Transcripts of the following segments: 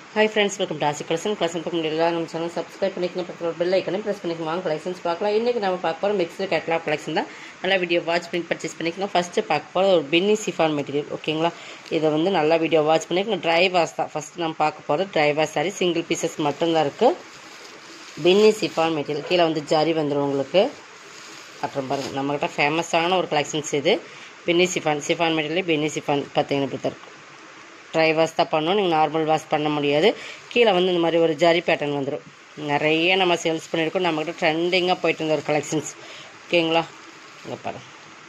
Hi friends welcome டாசி கலசன் கலசன் பார்க்க முடியல நம்ம சேனல் சப்ஸ்கிரைப் பண்ணிக்கணும் பக்கத்தில் பெல் ஐக்கனையும் ப்ரெஸ் பண்ணிக்கணும் வாங்க கலெக்ஷன்ஸ் பார்க்கலாம் இன்றைக்கி நம்ம பார்க்க போகிற மிக்சர் கேட்லாக் கலெக்ஷன் தான் நல்லா வீடியோ வாட்ச் பண்ணி பர்ச்சேஸ் பண்ணிக்கணும் ஃபஸ்ட்டு பார்க்க போகிற ஒரு பின்னி சிஃபான் மெட்டீரியல் ஓகேங்களா இதை வந்து நல்லா வீடியோ வாட்ச் பண்ணிக்கணும் ட்ரை வாஷ் தான் ஃபஸ்ட்டு நம்ம பார்க்க போகிறது dry wash sari single pieces மட்டும்தான் இருக்குது பின்னி சிஃபான் மெட்டீரியல் கீழே வந்து ஜரி வந்துடும் உங்களுக்கு அப்புறம் பாருங்கள் நம்மக்கிட்ட ஃபேமஸான ஒரு கலெக்ஷன்ஸ் இது Binny chiffon chiffon material Binny chiffon பார்த்தீங்கன்னா இப்படி தான் இருக்கும் ட்ரை வாஷ் தான் பண்ணணும் நீங்கள் நார்மல் வாஷ் பண்ண முடியாது கீழே வந்து இந்த மாதிரி ஒரு ஜரி பேட்டர்ன் வந்துடும் நிறைய நம்ம சேல்ஸ் பண்ணியிருக்கோம் நம்மக்கிட்ட ட்ரெண்டிங்காக போயிட்டு இருந்த ஒரு கலெக்ஷன்ஸ் ஓகேங்களா இங்கே பாருங்க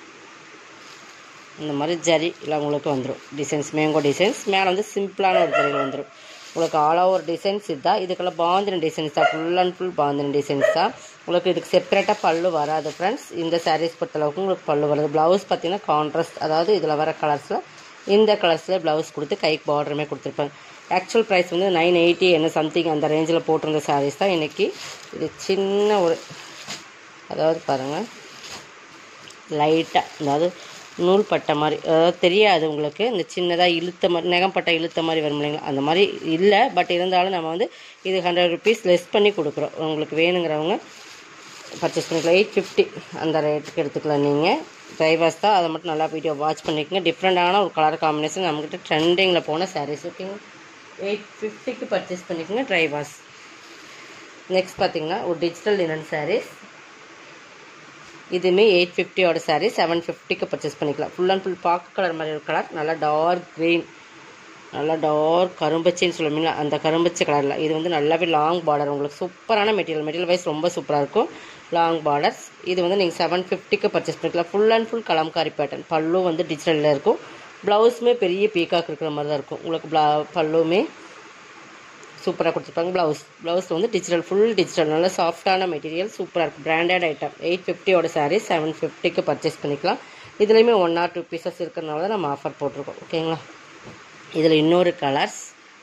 இந்த மாதிரி ஜரி இல்லை உங்களுக்கு வந்துடும் டிசைன்ஸ் மேங்கோ டிசைன்ஸ் மேலே வந்து சிம்பிளான ஒரு ஜரியில் வந்துடும் உங்களுக்கு ஆல் ஓவர் டிசைன்ஸ் இதுதான் இதுக்கெல்லாம் பாந்தின டிசைன்ஸ் தான் full and full bandhani designs தான் உங்களுக்கு இதுக்கு செப்பரேட்டாக பல்லு வராது ஃப்ரெண்ட்ஸ் இந்த சாரீஸ் பொறுத்தளவுக்கு உங்களுக்கு பல்லு வருது ப்ளவுஸ் பார்த்தீங்கன்னா கான்ட்ராஸ்ட் அதாவது இதில் வர கலர்ஸில் இந்த கலர்ஸில் ப்ளவுஸ் கொடுத்து கைக்கு பார்டருமே கொடுத்துருப்பாங்க ஆக்சுவல் ப்ரைஸ் வந்து நைன் எயிட்டி என்ன சம்திங் அந்த ரேஞ்சில் போட்டிருந்த சாரீஸ் தான் இன்றைக்கி இது சின்ன ஒரு அதாவது பாருங்கள் லைட்டாக அதாவது நூல் பட்ட மாதிரி அதாவது தெரியாது உங்களுக்கு இந்த சின்னதாக இழுத்த மாதிரி நெகம்பட்ட இழுத்த மாதிரி வரும் இல்லைங்களா அந்த மாதிரி இல்லை பட் இருந்தாலும் நம்ம வந்து இது ஹண்ட்ரட் ருபீஸ் லெஸ் பண்ணி கொடுக்குறோம் உங்களுக்கு வேணுங்கிறவங்க பர்ச்சேஸ் பண்ணிக்கலாம் எயிட் ஃபிஃப்டி அந்த ரேட்டுக்கு எடுத்துக்கலாம் நீங்கள் ட்ரைவர்ஸ் தான் அதை மட்டும் நல்லா வீடியோ வாட்ச் பண்ணிக்கோங்க டிஃப்ரெண்ட்டான ஒரு கலர் காம்பினேஷன் நம்மக்கிட்ட ட்ரெண்டிங்கில் போன சாரீஸ் ஓகேங்க எயிட் ஃபிஃப்டிக்கு பர்ச்சேஸ் பண்ணிக்கோங்க ட்ரைவர்ஸ் நெக்ஸ்ட் பார்த்தீங்கன்னா ஒரு டிஜிட்டல் லினன் சாரீஸ் இதுவுமே எயிட் ஃபிஃப்டியோட சாரீ செவன் ஃபிஃப்டிக்கு பர்ச்சேஸ் பண்ணிக்கலாம் ஃபுல் அண்ட் ஃபுல் பாக்கு கலர் மாதிரி ஒரு கலர் நல்லா டார்க் க்ரீன் நல்லா டார்க் கரும்பச்சின்னு சொல்லுவீங்களா அந்த கரும்பச்சை கலரில் இது வந்து நல்லாவே லாங் பார்டர் உங்களுக்கு சூப்பரான மெட்டீரியல் மெட்டீரியல் வைஸ் ரொம்ப சூப்பராக இருக்கும் லாங் பார்டர்ஸ் இது வந்து நீங்கள் செவன் ஃபிஃப்டிக்கு பர்ச்சேஸ் பண்ணிக்கலாம் full and full Kalamkari pattern பல்லு வந்து டிஜிட்டலில் இருக்கும் ப்ளவுஸுமே பெரிய பீக்காக் இருக்கிற மாதிரி தான் இருக்கும் உங்களுக்கு ப்ளா பல்லுமே சூப்பராக கொடுத்துருப்பாங்க ப்ளவுஸ் ப்ளவுஸ் வந்து டிஜிட்டல் ஃபுல் டிஜிட்டல் நல்ல சாஃப்டான மெட்டீரியல் சூப்பராக இருக்கும் பிராண்டட் ஐட்டம் எயிட் ஃபிஃப்டியோட சாரீ செவன் ஃபிஃப்டிக்கு பர்ச்சேஸ் பண்ணிக்கலாம் இதுலேயுமே ஒன் ஆர் டூ பீசஸ் இருக்கிறனால தான் நம்ம ஆஃபர் போட்டிருக்கோம் ஓகேங்களா இதில் இன்னொரு கலர்ஸ்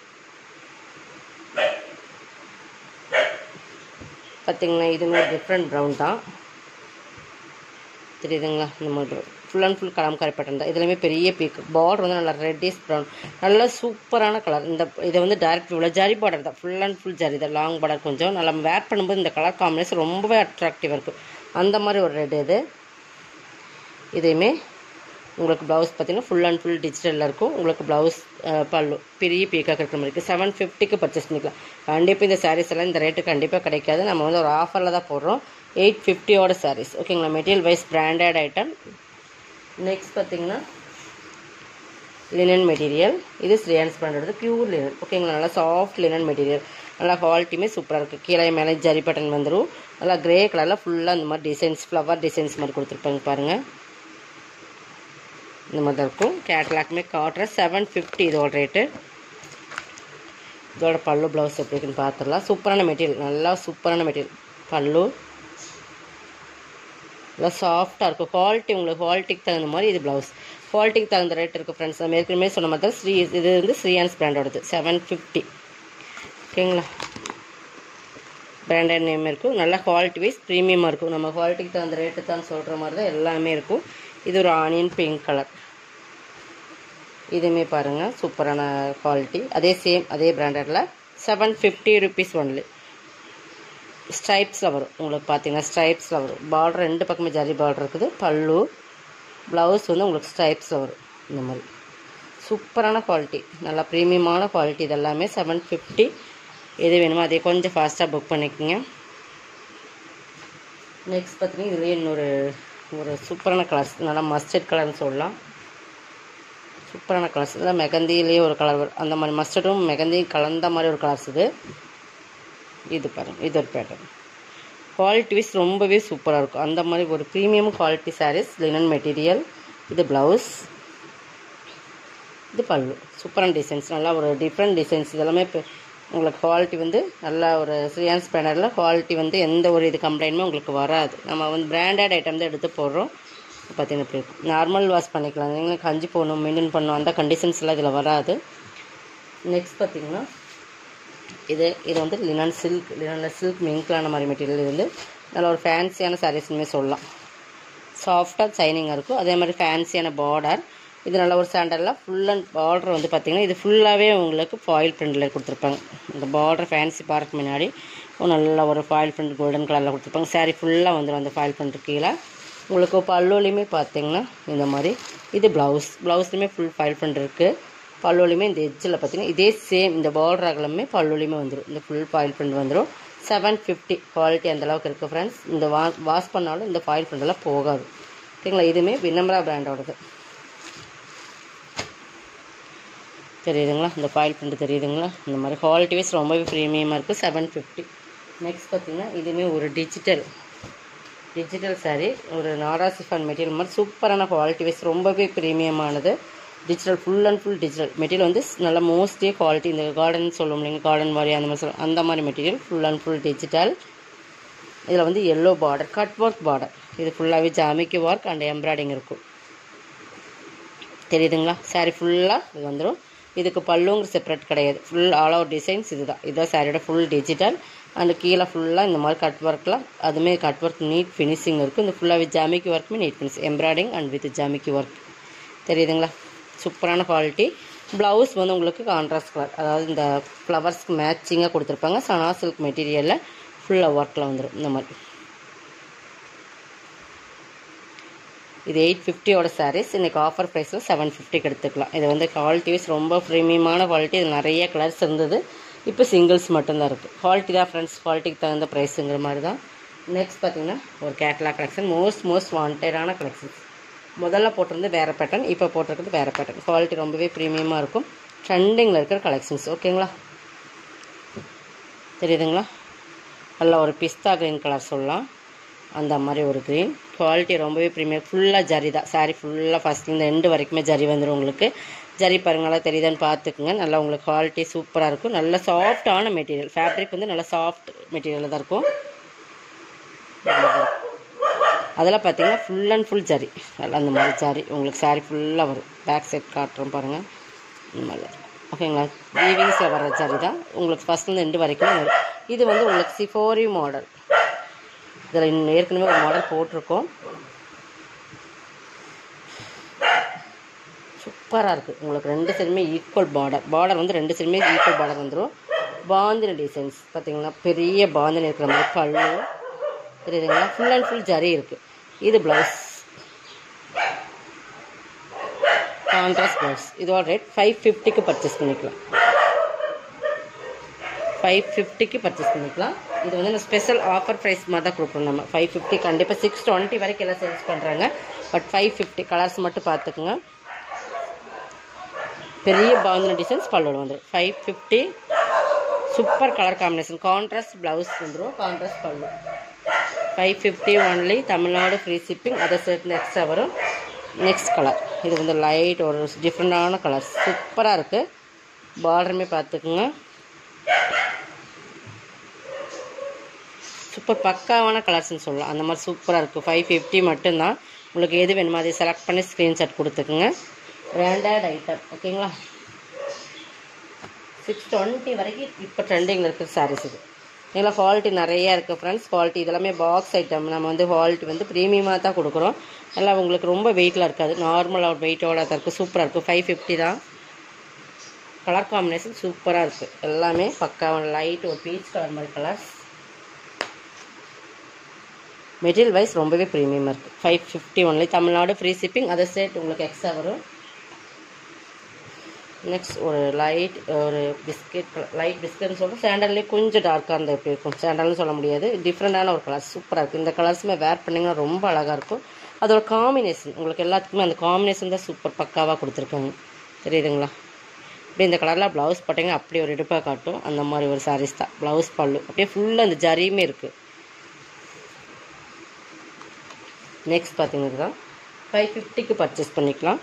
பார்த்திங்கன்னா இதுவுமே டிஃப்ரெண்ட் ப்ரௌன் தான் தெரியுதுங்களா இந்த மாதிரி full and full Kalamkari pattern தான் இதுலேயுமே பெரிய பீக் பார்டர் வந்து நல்லா ரெட்டிஸ் ப்ரௌன் நல்லா சூப்பரான கலர் இந்த இதை வந்து டேரக்ட் வியூவில் ஜரி பார்டர் தான் ஃபுல் அண்ட் ஃபுல் ஜரி தான் லாங் பார்டர் கொஞ்சம் நல்லா வேர் பண்ணும்போது இந்த கலர் காம்பினேஷன் ரொம்பவே அட்ராக்டிவாக இருக்கும் அந்த மாதிரி ஒரு ரெட் இது இதையுமே உங்களுக்கு ப்ளவுஸ் பார்த்தீங்கன்னா ஃபுல் அண்ட் ஃபுல் டிஜிட்டலில் இருக்கும் உங்களுக்கு ப்ளவுஸ் பல்லு பெரிய பீக்காக இருக்கிற மாதிரி இருக்குது செவன் ஃபிஃப்டிக்கு பர்ச்சேஸ் பண்ணிக்கலாம் கண்டிப்பாக இந்த சாரீஸ் எல்லாம் இந்த ரேட்டு கண்டிப்பாக கிடைக்காது நம்ம வந்து ஒரு ஆஃபரில் தான் போடுறோம் எயிட் ஃபிஃப்டியோட சாரீஸ் ஓகேங்களா material wise branded item next பார்த்தீங்கன்னா லினன் மெட்டீரியல் இது ஸ்ரீயான்ஸ் பிராண்டோடது பியூர் லினன் ஓகேங்களா நல்லா சாஃப்ட் லினன் மெட்டீரியல் நல்லா குவாலிட்டியுமே சூப்பராக இருக்குது கீழே மேலே ஜரி பட்டன் வந்துடும் நல்லா கிரே கலரில் ஃபுல்லாக அந்த மாதிரி டிசைன்ஸ் ஃப்ளவர் டிசைன்ஸ் மாதிரி கொடுத்துருப்பாங்க பாருங்கள் இந்த மாதிரி தான் இருக்கும் கேட்லாக்குமே காட்டுறேன் செவன் ஃபிஃப்டி இதோட ரேட்டு இதோட பல்லு ப்ளவுஸ் எப்படி இருக்குன்னு பார்த்துடலாம் சூப்பரான மெட்டீரியல் நல்லா சூப்பரான மெட்டீரியல் பல்லு நல்லா சாஃப்டாக இருக்கும் குவாலிட்டி உங்களுக்கு குவாலிட்டிக்கு தகுந்த மாதிரி இது ப்ளவுஸ் குவாலிட்டிக்கு தகுந்த ரேட் இருக்குது ஃப்ரெண்ட்ஸ் நம்ம ஏற்கனவே சொன்ன மாதிரி தான் ஸ்ரீ இது வந்து ஸ்ரீயான்ஸ் பிராண்டோடது செவன் ஃபிஃப்டி ஓகேங்களா பிராண்டட் நேம் இருக்கும் நல்லா குவாலிட்டி வைஸ் ப்ரீமியமாக இருக்கும் நம்ம குவாலிட்டிக்கு தகுந்த ரேட்டு தான் சொல்கிற மாதிரி தான் எல்லாமே இருக்கும் இது ஒரு ஆனியன் பிங்க் கலர் இதுவுமே பாருங்கள் சூப்பரான குவாலிட்டி அதே சேம் அதே பிராண்டடில் செவன் ஃபிஃப்டி ருபீஸ் ஒன்லி ஸ்ட்ரைப்ஸில் வரும் உங்களுக்கு பார்த்தீங்கன்னா ஸ்ட்ரைப்ஸில் வரும் பார்டர் ரெண்டு பக்கமே ஜரி பார்டர் இருக்குது பல்லு ப்ளவுஸ் வந்து உங்களுக்கு ஸ்ட்ரைப்ஸில் வரும் இந்த மாதிரி சூப்பரான குவாலிட்டி நல்லா ப்ரீமியமான குவாலிட்டி இது எல்லாமே செவன் ஃபிஃப்டி எது வேணுமோ அதே கொஞ்சம் ஃபாஸ்ட்டாக புக் பண்ணிக்கோங்க நெக்ஸ்ட் பார்த்தீங்கன்னா இதுலேயே இன்னொரு ஒரு சூப்பரான கலர்ஸ் நல்லா மஸ்டர்ட் கலர்னு சொல்லலாம் சூப்பரான கலர்ஸ் இதெல்லாம் மெகந்திலேயே ஒரு கலர் வரும் அந்த மாதிரி மஸ்டர்டும் மெகந்தியும் கலந்த மாதிரி ஒரு கலர்ஸ் இது இது பாருங்கள் இது ஒரு பேட்டர்ன் குவாலிட்டி வைஸ் ரொம்பவே சூப்பராக இருக்கும் அந்த மாதிரி ஒரு premium quality sarees linen material இது ப்ளவுஸ் இது பல்லு சூப்பரான டிசைன்ஸ் நல்லா ஒரு டிஃப்ரெண்ட் டிசைன்ஸ் இதெல்லாமே இப்போ உங்களுக்கு குவாலிட்டி வந்து நல்லா ஒரு ஸ்ரீயான்ஸ் பேனரில் குவாலிட்டி வந்து எந்த ஒரு இது கம்ப்ளைண்ட்டுமே உங்களுக்கு வராது நம்ம வந்து பிராண்டட் ஐட்டம் தான் எடுத்து போடுறோம் பார்த்தீங்கன்னா இப்படி இருக்கும் நார்மல் வாஷ் பண்ணிக்கலாம் நீங்கள் கஞ்சி போடணும் மெயின்டைன் பண்ணணும் அந்த கண்டிஷன்ஸ்லாம் இதில் வராது நெக்ஸ்ட் பார்த்திங்கன்னா இது இது வந்து லினன் சில்க் லினனில் சில்க் மிங்க்லான மாதிரி மெட்டீரியல் இது வந்து நல்ல ஒரு ஃபேன்சியான சாரீஸ்னுமே சொல்லலாம் சாஃப்டாக சைனிங்காக இருக்கும் அதே மாதிரி ஃபேன்சியான பார்டர் இது நல்ல ஒரு சாண்டலில் ஃபுல் அண்ட் பார்டர் வந்து பார்த்திங்கன்னா இது ஃபுல்லாகவே உங்களுக்கு ஃபாயில் பிரிண்டில் கொடுத்துருப்பாங்க இந்த பார்டர் ஃபேன்சி பார்க்கு முன்னாடி ஒரு நல்ல ஒரு ஃபாயில் பிரிண்ட் கோல்டன் கலரில் கொடுத்துருப்பாங்க saree ஃபுல்லாக வந்துடும் அந்த ஃபாயில் பிரிண்ட் கீழே உங்களுக்கு பல்லுலையுமே பார்த்தீங்கன்னா இந்த மாதிரி இது ப்ளவுஸ் ப்ளவுஸ்லையுமே ஃபுல் ஃபைல் பிரிண்ட் இருக்குது பல்லுலையுமே இந்த எட்ஜில் பார்த்தீங்கன்னா இதே சேம் இந்த பார்டர் அகலமே பல்லுலையுமே வந்துடும் இந்த ஃபுல் ஃபாயில் பிரிண்ட் வந்துடும் செவன் ஃபிஃப்டி குவாலிட்டி அந்த அளவுக்கு இருக்குது ஃப்ரெண்ட்ஸ் இந்த வா வாஷ் பண்ணாலும் இந்த ஃபாயில் பிரிண்ட் எல்லாம் போகாது ஓகேங்களா இதுவுமே வினம்ரா பிராண்டோடது தெரியுதுங்களா இந்த ஃபாயில் பிரிண்ட் தெரியுதுங்களா இந்த மாதிரி குவாலிட்டி வைஸ் ரொம்பவே ப்ரீமியமாக இருக்குது செவன் ஃபிஃப்டி நெக்ஸ்ட் பார்த்தீங்கன்னா இதுவுமே ஒரு டிஜிட்டல் டிஜிட்டல் saree ஒரு நாராசிஃபான் மெட்டீரியல் மாதிரி சூப்பரான குவாலிட்டி வைஸ் ரொம்பவே ப்ரீமியமானது digital full and full digital material வந்து நல்ல மோஸ்ட்லி குவாலிட்டி இந்த கார்டன் சொல்லுவோம் இல்லைங்க கார்டன் மாதிரி அந்த மாதிரி சொல்லுவோம் அந்த மாதிரி material full and full digital இதில் வந்து yellow border cut work border இது ஃபுல்லாகவே ஜாமிக்கு ஒர்க் அண்ட் எம்ப்ராய்டிங் இருக்கும் தெரியுதுங்களா saree ஃபுல்லாக இது வந்துடும் இதுக்கு பல்லுங்கிற செப்பரேட் கிடையாது ஃபுல் ஆல் ஓவர் டிசைன்ஸ் இதுதான் இதுதான் சாரியோட ஃபுல் டிஜிட்டல் அண்ட் கீழே ஃபுல்லாக இந்த மாதிரி கட் ஒர்க்கில் அதுமே கட் ஒர்க் நீட் ஃபினிஷிங் இருக்குது இந்த ஃபுல்லாக வித் ஜாமிக்கி ஒர்க்குமே neat finish embroidering and with ஜாமிக்கி ஒர்க் தெரியுதுங்களா சூப்பரான குவாலிட்டி ப்ளவுஸ் வந்து உங்களுக்கு கான்ட்ராஸ்ட் கலர் அதாவது இந்த ஃப்ளவர்ஸ்க்கு மேட்சிங்காக கொடுத்துருப்பாங்க சனா சில்க் மெட்டீரியலில் ஃபுல்லாக ஒர்க்கில் வந்துடும் இந்த மாதிரி இது எயிட் ஃபிஃப்டியோட சாரீஸ் இன்றைக்கி ஆஃபர் ப்ரைஸில் செவன் ஃபிஃப்டிக்கு எடுத்துக்கலாம் இது வந்து குவாலிட்டி வைஸ் ரொம்ப ப்ரீமியமான குவாலிட்டி இது நிறைய கலர்ஸ் இருந்தது இப்போ சிங்கிள்ஸ் மட்டும்தான் இருக்குது குவாலிட்டி தான் ஃப்ரெண்ட்ஸ் குவாலிட்டிக்கு தகுந்த ப்ரைஸுங்கிற மாதிரி தான் நெக்ஸ்ட் பார்த்தீங்கன்னா ஒரு கேட்லாக் கலெக்ஷன் மோஸ்ட் மோஸ்ட் வாண்டடான கலெக்ஷன்ஸ் முதல்ல போட்டிருந்து வேறு பேட்டர்ன் இப்போ போட்டிருக்கிறது வேறு பேட்டர்ன் குவாலிட்டி ரொம்பவே ப்ரீமியமாக இருக்கும் ட்ரெண்டிங்கில் இருக்கிற கலெக்ஷன்ஸ் ஓகேங்களா தெரியுதுங்களா நல்ல ஒரு பிஸ்தா க்ரீன் கலர் சொல்லலாம் அந்த மாதிரி ஒரு க்ரீன் குவாலிட்டி ரொம்பவே ப்ரீமியம் ஃபுல்லாக ஜரி தான் சாரீ ஃபுல்லாக ஃபஸ்ட்லேருந்து எண்டு வரைக்குமே ஜரி வந்துடும் உங்களுக்கு ஜரி பாருங்க நல்லா தெரியுதான்னு பார்த்துக்குங்க நல்லா உங்களுக்கு குவாலிட்டி சூப்பராக இருக்கும் நல்ல சாஃப்டான மெட்டீரியல் ஃபேப்ரிக் வந்து நல்லா சாஃப்ட் மெட்டீரியலில் தான் இருக்கும் அதெல்லாம் பார்த்தீங்கன்னா ஃபுல் அண்ட் ஃபுல் ஜரி நல்லா அந்த மாதிரி ஜரி உங்களுக்கு சாரீ ஃபுல்லாக வரும் பேக் சைட் காட்டுறோம் பாருங்கள் இந்த மாதிரி இருக்கும். ஓகேங்களா வீவிங்ஸில் வர்ற ஜரி தான் உங்களுக்கு ஃபஸ்ட்லேருந்து எண்டு வரைக்கும் வரும் இது வந்து உங்களுக்கு சிஃபோரி மாடல் இதில் இன்னும் ஏற்கனவே ஒரு மாடல் போட்டிருக்கோம் சூப்பராக இருக்குது உங்களுக்கு ரெண்டு சைடுமே ஈக்குவல் பார்டர் பார்டர் வந்து ரெண்டு சைடுமே ஈக்குவல் பார்டர் வந்துடும் பாந்தினி டிசைன்ஸ் பார்த்தீங்கன்னா பெரிய பாந்தினி இருக்கிற மாதிரி பல்லு தெரியுதுங்களா ஃபுல் அண்ட் ஃபுல் ஜரி இருக்குது இது ப்ளவுஸ் கான்ட்ராஸ்ட் ப்ளவுஸ் இதோட ரேட் ஃபைவ் ஃபிஃப்டிக்கு பர்ச்சேஸ் பண்ணிக்கலாம் ஃபைவ் ஃபிஃப்டிக்கு பர்ச்சேஸ் பண்ணிக்கலாம் இது வந்து நான் ஸ்பெஷல் ஆஃபர் ப்ரைஸ் மாதிரி தான் கொடுக்குறோம் நம்ம ஃபைவ் ஃபிஃப்டி கண்டிப்பாக சிக்ஸ் டுவெண்ட்டி வரைக்கும் எல்லாம் சேல்ஸ் பண்ணுறாங்க பட் ஃபைவ் ஃபிஃப்டி கலர்ஸ் மட்டும் பார்த்துக்குங்க பெரிய பாந்தினி டிசைன்ஸ் பல்லோட வந்துடும் five fifty super colour combination contrast blouse வந்துடும் கான்ட்ராஸ்ட் பல்லு five fifty only Tamil Nadu free shipping அதை சேர்த்து எக்ஸ்ட்ரா வரும் நெக்ஸ்ட் கலர் இது வந்து லைட் ஒரு டிஃப்ரெண்டான கலர் சூப்பராக இருக்குது பார்டருமே பார்த்துக்குங்க சூப்பர் பக்காவான கலர்ஸ்னு சொல்லலாம் அந்த மாதிரி சூப்பராக இருக்குது ஃபைவ் ஃபிஃப்டி மட்டும்தான் உங்களுக்கு எது வேணுமோ அதை செலக்ட் பண்ணி ஸ்க்ரீன்ஷாட் கொடுத்துக்குங்க பிராண்டட் ஐட்டம் ஓகேங்களா சிக்ஸ் டுவெண்ட்டி வரைக்கும் இப்போ ட்ரெண்டிங்கில் இருக்கிற சாரீஸ் இது இதில் குவாலிட்டி நிறையா இருக்குது ஃப்ரெண்ட்ஸ் குவாலிட்டி இதெல்லாமே பாக்ஸ் ஐட்டம் நம்ம வந்து குவாலிட்டி வந்து ப்ரீமியமாக தான் கொடுக்குறோம் எல்லாம் உங்களுக்கு ரொம்ப வெயிட்டில் இருக்காது நார்மலாக வெயிட்டோட தான் இருக்குது சூப்பராக இருக்குது ஃபைவ் ஃபிஃப்டி தான் கலர் காம்பினேஷன் சூப்பராக இருக்குது எல்லாமே பக்காவான லைட் ஒரு பீச் கலர் மாதிரி கலர்ஸ் மெட்டீரியல் வைஸ் ரொம்பவே ப்ரீமியமாக இருக்குது five fifty only Tamil Nadu free shipping அதை சேர்த்து உங்களுக்கு எக்ஸ்ட்ரா வரும் நெக்ஸ்ட் ஒரு லைட் ஒரு பிஸ்கெட் லைட் பிஸ்கெட்னு சொல்லிட்டு சாண்டல்லே கொஞ்சம் டார்க்காக இருந்தால் எப்படி இருக்கும் சாண்டல்னு சொல்ல முடியாது டிஃப்ரெண்டான ஒரு கலர் சூப்பராக இருக்குது இந்த கலர்ஸுமே வேர் பண்ணிங்கன்னா ரொம்ப அழகாக இருக்கும் அதோட காம்பினேஷன் உங்களுக்கு எல்லாத்துக்குமே அந்த காம்பினேஷன் தான் சூப்பர் பக்காவாக கொடுத்துருக்காங்க தெரியுதுங்களா அப்படியே இந்த கலரில் ப்ளவுஸ் போட்டிங்கன்னா அப்படியே ஒரு இடுப்பாக காட்டும் அந்த மாதிரி ஒரு சாரீஸ் தான் ப்ளவுஸ் பல்லு அப்படியே ஃபுல்லாக அந்த ஜரியுமே இருக்குது நெக்ஸ்ட் பார்த்தீங்கன்னா ஃபைவ் ஃபிஃப்டிக்கு பர்ச்சேஸ் பண்ணிக்கலாம்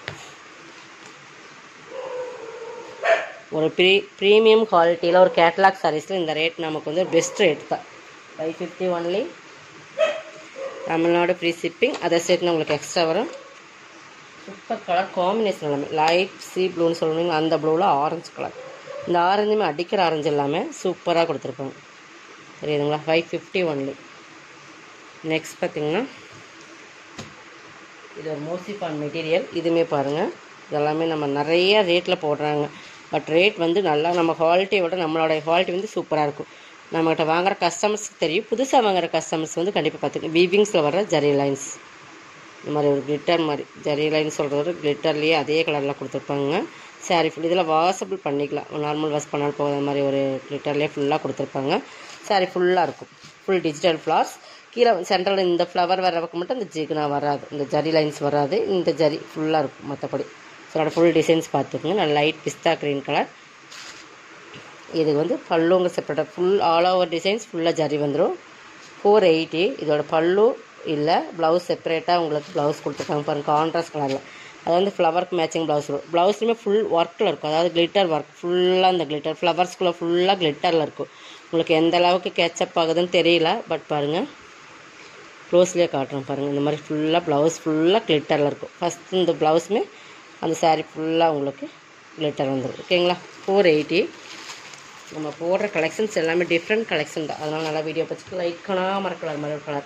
ஒரு ப்ரீ ப்ரீமியம் குவாலிட்டியில் ஒரு கேட்லாக் சாரீஸில் இந்த ரேட் நமக்கு வந்து பெஸ்ட் ரேட் தான் five fifty only Tamil Nadu free shipping அதை சேர்த்து உங்களுக்கு எக்ஸ்ட்ரா வரும் சூப்பர் கலர் காம்பினேஷன் எல்லாமே லைட் சி ப்ளூன்னு சொல்லுவீங்க அந்த ப்ளூவில் ஆரஞ்சு கலர் இந்த ஆரஞ்சுமே அடிக்கிற ஆரஞ்சு எல்லாமே சூப்பராக கொடுத்துருப்பாங்க தெரியுதுங்களா ஃபைவ் ஃபிஃப்டி ஒன்லி நெக்ஸ்ட் பார்த்தீங்கன்னா இது ஒரு மோசிஃபான் மெட்டீரியல் இதுவுமே பாருங்கள் இதெல்லாமே நம்ம நிறைய ரேட்டில் போடுறாங்க பட் ரேட் வந்து நல்லா நம்ம குவாலிட்டியை விட நம்மளோட குவாலிட்டி வந்து சூப்பராக இருக்கும் நம்மகிட்ட வாங்குற கஸ்டமர்ஸ்க்கு தெரியும் புதுசாக வாங்குற கஸ்டமர்ஸ் வந்து கண்டிப்பாக பார்த்துக்கணும் வீவிங்ஸில் வர ஜரி லைன்ஸ் இந்த மாதிரி ஒரு கிளிட்டர் மாதிரி ஜரி லைன் சொல்கிறது கிளிட்டர்லேயே அதே கலரில் கொடுத்துருப்பாங்க சாரி ஃபுல் இதில் வாஷபிள் பண்ணிக்கலாம் நார்மல் வாஷ் பண்ணாலும் போகாத மாதிரி ஒரு கிளிட்டர்லேயே ஃபுல்லாக கொடுத்துருப்பாங்க சாரி ஃபுல்லாக இருக்கும் ஃபுல் டிஜிட்டல் ஃப்ளார்ஸ் கீழே சென்ட்ரல் இந்த ஃப்ளவர் வர்றதுக்கு மட்டும் இந்த ஜிகுனா வராது இந்த ஜரி லைன்ஸ் வராது இந்த ஜரி ஃபுல்லாக இருக்கும் மற்றபடி ஸோ அதோட ஃபுல் டிசைன்ஸ் பார்த்துக்குங்க நல்ல லைட் பிஸ்தா க்ரீன் கலர் இது வந்து பல்லுங்க செப்பரேட்டாக ஃபுல் ஆல் ஓவர் டிசைன்ஸ் ஃபுல்லாக ஜரி வந்துடும் ஃபோர் எயிட்டி இதோட பல்லு இல்லை ப்ளவுஸ் செப்பரேட்டாக உங்களுக்கு ப்ளவுஸ் கொடுத்துருக்காங்க பாருங்க கான்ட்ராஸ்ட் கலரில் அது வந்து ஃப்ளவருக்கு மேட்சிங் ப்ளவுஸ் வரும் ப்ளவுஸ்லையுமே ஃபுல் ஒர்க்கில் இருக்கும் அதாவது கிளிட்டர் ஒர்க் ஃபுல்லாக அந்த கிளிட்டர் ஃப்ளவர்ஸ்குள்ளே ஃபுல்லாக கிளிட்டரில் இருக்கும் உங்களுக்கு எந்த அளவுக்கு கேட்சப் ஆகுதுன்னு தெரியல பட் பாருங்கள் க்ளோஸ்லேயே காட்டுறோம் பாருங்கள் இந்த மாதிரி ஃபுல்லாக ப்ளவுஸ் ஃபுல்லாக கிளிட்டரில் இருக்கும் ஃபஸ்ட் இந்த ப்ளவுஸுமே அந்த saree ஃபுல்லாக உங்களுக்கு கிளிட்டர் வந்துடும் ஓகேங்களா ஃபோர் எயிட்டி நம்ம போடுற கலெக்ஷன்ஸ் எல்லாமே டிஃப்ரெண்ட் கலெக்ஷன் தான் அதனால் நல்லா வீடியோ பார்த்துட்டு லைக் காணாமல் கலர் மாதிரி கலர்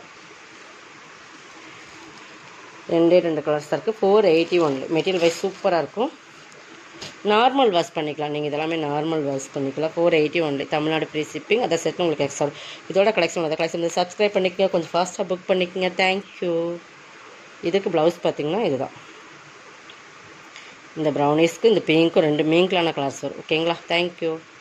ரெண்டே ரெண்டு கலர்ஸ் தான் இருக்குது four eighty only material wise சூப்பராக இருக்கும் நார்மல் வாஷ் பண்ணிக்கலாம் நீங்கள் இதெல்லாமே நார்மல் வாஷ் பண்ணிக்கலாம் four eighty only Tamil Nadu free shipping அதை செட் உங்களுக்கு எக்ஸ்ட்ரா இதோட கலெக்ஷன் அந்த கலெக்ஷன் வந்து சப்ஸ்கிரைப் பண்ணிக்கங்க கொஞ்சம் ஃபாஸ்ட்டாக புக் பண்ணிக்கங்க தேங்க்யூ இதுக்கு ப்ளவுஸ் பார்த்தீங்கன்னா இதுதான் இந்த ப்ரௌனிஸ்க்கு இந்த பிங்க்கும் ரெண்டு மீங்க்லான கலர்ஸ் வரும் ஓகேங்களா தேங்க்யூ